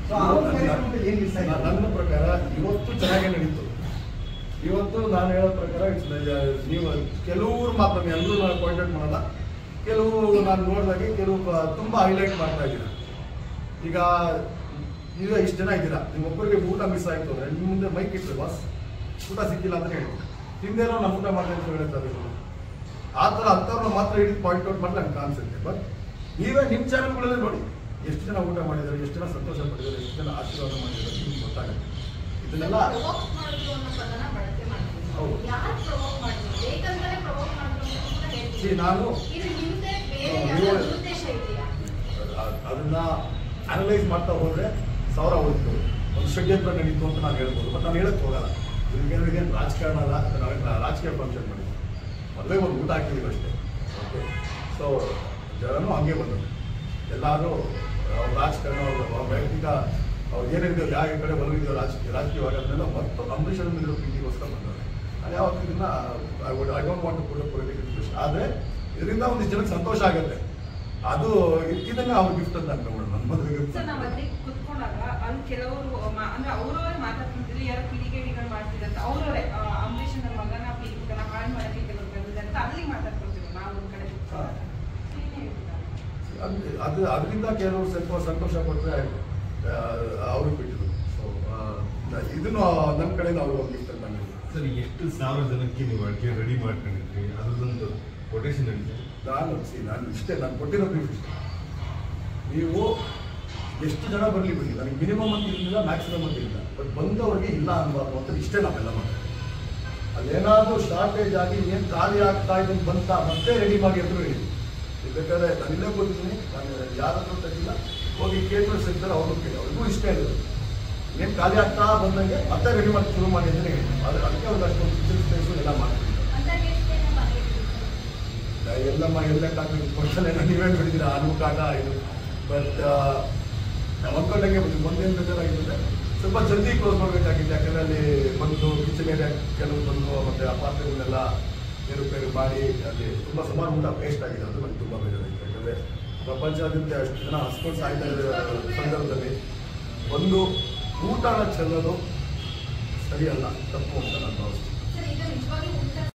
So, ಆ ಒಂದು ಕಾರ್ಯಕ್ರಮದಲ್ಲಿ ಏನ್ ಮಿಸ್ ಆಯ್ತು? ನನ್ನ ಪ್ರಕಾರ ಇವತ್ತು ಚೆನ್ನಾಗೇ ನಡೀತು ಇವತ್ತು ನಾನು ಹೇಳೋ ಪ್ರಕಾರ it's- ನೀವು ಕೆಲವರು ಮಾತ್ರ ಎಲ್ಲರೂ ನಾನು ಕಾಂಟ್ಯಾಕ್ಟ್ ಮಾಡಲ್ಲ ಕೆಲವು ನಾನು ನೋಡಿದಾಗೆ ಕೆಲವು ಪ- ತುಂಬಾ ಹೈಲೈಟ್ ಮಾಡ್ತಾ ಇದ್ದೀರಾ ಈಗ ಈಗ ಇಷ್ಟು ಜನ ಇದ್ದೀರಾ ನಿಮ್ಮೊಬ್ಬರಿಗೆ ಊಟ ಮಿಸ್ ಆಯ್ತು ಅಂದ್ರೆ ನಿಮ್ಮ ಮುಂದೆ ಮೈಕ್ ಇಟ್ಟರೆ ಬಾಸ್ ಊಟ ಸಿಕ್ಕಿಲ್ಲ ಅಂತ ಹೇಳಿ ಹಿಂದೇನೋ ನಮ್ಮ ಊಟ ಮಾಡಿದೆ ಅಂತ ಹೇಳ್ತಾರೆ ಆ ಥರ ಅಂಥವ್ರನ್ನ ಮಾತ್ರ ಹಿಡಿದು ಪಾಯಿಂಟ್ ಔಟ್ ಮಾಡಿ ನಂಗೆ ಕಾಣಿಸುತ್ತೆ ಬಟ್ ನೀವೇ ನಿಮ್ಮ ಚಾನಲ್ಗಳಲ್ಲೇ ನೋಡಿ ಎಷ್ಟು ಜನ ಊಟ ಮಾಡಿದ್ದಾರೆ ಎಷ್ಟು ಜನ ಸಂತೋಷ ಪಟ್ಟಿದ್ದಾರೆ ಎಷ್ಟು ಜನ ಆಶೀರ್ವಾದ ಮಾಡಿದ್ದಾರೆ ನಿಮ್ಗೆ ಗೊತ್ತಾಗುತ್ತೆ ಇದನ್ನೆಲ್ಲ ಪ್ರವೋಕ್ ಮಾಡೋದು ಅನ್ನೋ ಪದನ ಬಳಕೆ ಮಾಡ್ತೀವಿ ಹೌದು. ಯಾರು ಪ್ರವೋಕ್ ಮಾಡ್ತೀವಿ ಬೇಕಂತಾನೆ ಪ್ರವೋಕ್ ಮಾಡ್ತೀವಿ ಅಂತ ಕೂಡ See, ಹೇಳ್ತೀವಿ ನಾನು ಇದು ನಿಮ್ದೇ ಬೇರೆ ಹಾ, ಯಾವ್ದಾದ್ರು ನೀವು- ಉದ್ದೇಶ ಇದೆಯಾ ಅ- ಅದನ್ನ ಅನಲೈಸ್ ಮಾಡ್ತಾ ಹೋದ್ರೆ ಸಾವಿರ ಹೋಯ್ತು ಒಂದು ಷಡ್ಯಂತ್ರ ನಡೀತು ಅಂತ ನಾನು ಹೇಳ್ಬೋದು ಬಟ್ ನಾನು ಹೇಳಕ್ ಹೋಗಲ್ಲ ಇದಕ್ಕೆ ಇದೇನು ರಾಜಕಾರಣ ಅಲ್ಲ ನಾವೇನು ರಾಜಕೀಯ ಫಂಕ್ಷನ್ ಮಾಡಿದ್ವಿ ಮದುವೆ ಒಂದು ಊಟ ಹಾಕಿದೀವಿ ಅಷ್ಟೇ ಓಕೆ ಸೊ ಜನನು ಹಂಗೆ ಬಂದರು ಎಲ್ಲರೂ ಅವ್ರ ರಾಜಕಾರಣ ಅವ್ರ ಅವ್ರ ವೈಯಕ್ತಿಕ ಅವ್ರು ಏನಿದೆ ಯಾವ ಕಡೆ ಒಲವಿದೆಯೋ ರಾಜಕೀಯ ರಾಜಕೀಯವಾಗಿ ಅದನ್ನೆಲ್ಲ ಮತ್ತು ಅಂಬರೀಷ್ ಮೇಲಿರೋ ಪ್ರೀತಿಗೋಸ್ಕರ ಬಂದವರು ನಾನು ಯಾವತ್ತೂ ಇದನ್ನ I would I don't want to put political ಆದರೆ ಇದರಿಂದ ಒಂದಿಷ್ಟು ಜನಕ್ಕೆ ಸಂತೋಷ ಆಗುತ್ತೆ ಅದು ಇದನ್ನ ಅವ್ರ ಗಿಫ್ಟ್ ಅಂತ ಅನ್ಕೊಂಡ್ಬಿಡು ನನ್ನ ಮದುವೆಗೆ ಸರ್ ನಾವ್ ಅಲ್ಲಿ ಕುತ್ಕೊಂಡಾಗ ಅಲ್ಲಿ ಕೆಲವರು ಮಾ- ಅಂದ್ರೆ ಅವ್ರವರೇ ಮಾತಾಡ್ತಿದ್ರು ಯಾರೋ ಕಿಡಿಗೇಡಿಗಳು ಮಾಡ್ತಿದಂತ ಅವ್ರವರೇ ಅಂಬರೀಷ್ ನನ್ನ ಮಗನ ಪೀಡಿತನ ಹಾಳು ಮಾಡಕ್ಕೆ ಕೆಲವರು ಬಂದಿದೆ ಅಂತ ಅಲ್ಲಿ ಮಾತಾಡ್ಕೊಳ್ತೀವಿ ನಾವು ಒಂದ್ ಕಡೆ ಕುತ್ಕೊಂಡಾಗ. ಏನ್ ಹೇಳ್ತೀರಾ? ಅದು ಅದು ಅದರಿಂದ ಕೆಲವರು ಸ್ವಲ್ಪ ಸಂತೋಷ ಪಟ್ಟರೆ ಅವ್ರಿಗೆ ಬಿಟ್ಟಿದ್ರು ಸೊ ಇದನ್ನು ನನ್ನ ಕಡೆಯಿಂದ ಅವ್ರಿಗೆ ಒಂದು ಗಿಫ್ಟ್ ಅಂತ ಅನ್ಕೊಂಡಿದ್ದೀನಿ. ಸರ್ ಎಷ್ಟು ಸಾವಿರ ಜನಕ್ಕೆ ನೀವು ಅಡುಗೆ ರೆಡಿ ಮಾಡ್ಕೊಂಡಿದ್ರಿ ಅದ್ರದ್ದೊಂದು ಕೊಟೇಶನ್ ಇದೆ ನಾನು ಸಿ ನಾನು ಇಷ್ಟೇ ನಾನು ಕೊಟ್ಟಿರೋ ಗಿಫ್ಟ್ ಇಷ್ಟೇ ನೀವು ಎಷ್ಟು ಜನ ಬರಲಿ ಬಿಡಿ ನನಗೆ ಮಿನಿಮಮ್ ಅಂತ ಇರಲಿಲ್ಲ ಮ್ಯಾಕ್ಸಿಮಮ್ ಅಂತ ಇಲ್ಲ ಬಟ್ ಬಂದವ್ರಿಗೆ ಇಲ್ಲ ಅನ್ಬಾರ್ದು ಅಂತ ಇಷ್ಟೇ ನಾವೆಲ್ಲ ಮಾಡೋದು ಅಲ್ಲೇನಾದ್ರೂ ಶಾರ್ಟೇಜ್ ಆಗಿ ಏನು ಖಾಲಿ ಆಗ್ತಾ ಇದೆ ಅಂತ ಬಂತ ಮತ್ತೆ ರೆಡಿ ಮಾಡಿ ಅಂತ ಹೇಳಿ ಈಗ ಬೇಕಾದ್ರೆ ನಾನು ಇಲ್ಲೇ ಕೂತಿದ್ದೀನಿ ನಾನು ಯಾರ ಹತ್ರ ತೆಗಿಲ್ಲ ಹೋಗಿ ಕೇಟರ್ಸ್ ಇರ್ತಾರೆ ಅವ್ರಿಗೂ ಕೇಳಿ ಅವ್ರಿಗೂ ಇಷ್ಟ ಇರೋದು ಏನು ಖಾಲಿ ಆಗ್ತಾ ಬಂದಂಗೆ ಮತ್ತೆ ರೆಡಿ ಮಾಡಿ ಶುರು ಮಾಡಿ ಅಂತಲೇ ಹೇಳಿ ಅದು ಅದಕ್ಕೆ ಅವ್ರಿಗೆ ಅಷ್ಟೊಂದು ಕಿಚನ್ ಸ್ಪೇಸು ಎಲ್ಲ ಮಾಡ್ತೀವಿ ಅಂತ ಗೆಸ್ಟ್ನ ಮನೆಗೆ ಎಲ್ಲಮ್ಮ ಎಲ್ಲ ಕಾಟ ಕೊಡ್ಸಲ್ಲ ನೀವೇ ಬಿಡಿದಿರ ಆಲೂ ಕಾಟ ಇದು ಬಟ್ ಅನ್ಕೊಂಡಂಗೆ ಬಂದು ಒಂದೇನು ಬೇಜಾರಾಗಿದ್ರೆ ಸ್ವಲ್ಪ ಜಲ್ದಿ ಕ್ಲೋಸ್ ಮಾಡಬೇಕಾಗಿತ್ತು ಯಾಕಂದ್ರೆ ಅಲ್ಲಿ ಬಂದು ಕಿಚನ್ ಏರಿಯಾ ಕೆಲವು ಬಂದು ಮತ್ತೆ ಆ ಪಾತ್ರೆಗಳನ್ನೆಲ್ಲ ಏರುಪೇರು ಮಾಡಿ ಅಲ್ಲಿ ತುಂಬ ಸುಮಾರು ಊಟ ವೇಸ್ಟ್ ಆಗಿದೆ ಅದು ನನಗೆ ತುಂಬ ಬೇಜಾರಾಗಿದೆ ಯಾಕಂದ್ರೆ ಪ್ರಪಂಚಾದ್ಯಂತ ಅಷ್ಟು ಜನ ಹಸ್ಕೊಂಡು ಸಾಯ್ತಾ ಇರೋ ಸಂದರ್ಭದಲ್ಲಿ ಒಂದು ಊಟನ ಚೆಲ್ಲೋದು ಸರಿಯಲ್ಲ ತಪ್ಪು ಅಂತ ನಾನು ಭಾವಿಸ್ತೀನಿ ಸರ್ ಈಗ ನಿಜವಾಗ್ಲೂ ಊಟ